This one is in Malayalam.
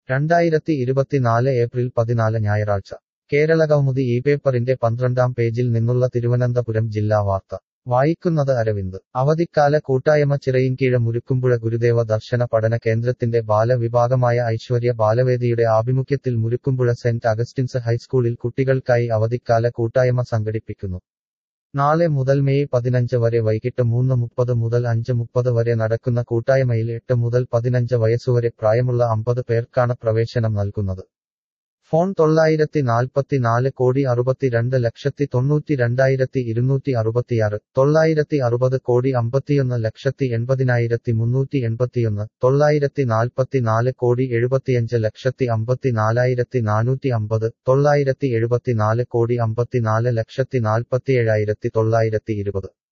രണ്ടായിരത്തി ഇരുപത്തിനാല് ഏപ്രിൽ പതിനാല് ഞായറാഴ്ച കേരളകൗമുദി ഈ പേപ്പറിന്റെ പന്ത്രണ്ടാം പേജിൽ നിന്നുള്ള തിരുവനന്തപുരം ജില്ലാ വാർത്ത വായിക്കുന്നത് അരവിന്ദ് അവധിക്കാല കൂട്ടായ്മ ചിറയിൻകീഴ് മുരുക്കുമ്പുഴ ഗുരുദേവ ദർശന പഠന കേന്ദ്രത്തിന്റെ ബാലവിഭാഗമായ ഐശ്വര്യ ബാലവേദിയുടെ ആഭിമുഖ്യത്തിൽ മുരുക്കുമ്പുഴ സെന്റ് അഗസ്റ്റിൻസ് ഹൈസ്കൂളിൽ കുട്ടികൾക്കായി അവധിക്കാല കൂട്ടായ്മ സംഘടിപ്പിക്കുന്നു നാളെ മുതൽ മെയ് പതിനഞ്ച് വരെ വൈകിട്ട് മൂന്ന് മുപ്പത് മുതൽ അഞ്ച് മുപ്പത് വരെ നടക്കുന്ന കൂട്ടായ്മയിൽ എട്ട് മുതൽ പതിനഞ്ച് വയസ്സുവരെ പ്രായമുള്ള അമ്പത് പേർക്കാണ് പ്രവേശനം നൽകുന്നത് ഫോൺ തൊള്ളായിരത്തി നാൽപ്പത്തിനാല് കോടി അറുപത്തിരണ്ട് ലക്ഷത്തി തൊണ്ണൂറ്റി രണ്ടായിരത്തി ഇരുന്നൂറ്റി അറുപത്തിയാറ് തൊള്ളായിരത്തി അറുപത് കോടി അമ്പത്തിയൊന്ന് ലക്ഷത്തി എൺപതിനായിരത്തി മുന്നൂറ്റി എൺപത്തിയൊന്ന് തൊള്ളായിരത്തി നാൽപ്പത്തിനാല് കോടി എഴുപത്തിയഞ്ച് ലക്ഷത്തി അമ്പത്തിനാലായിരത്തി നാനൂറ്റി അമ്പത് തൊള്ളായിരത്തി എഴുപത്തിനാല് കോടി അമ്പത്തിനാല് ലക്ഷത്തി നാൽപ്പത്തിയേഴായിരത്തി തൊള്ളായിരത്തി ഇരുപത്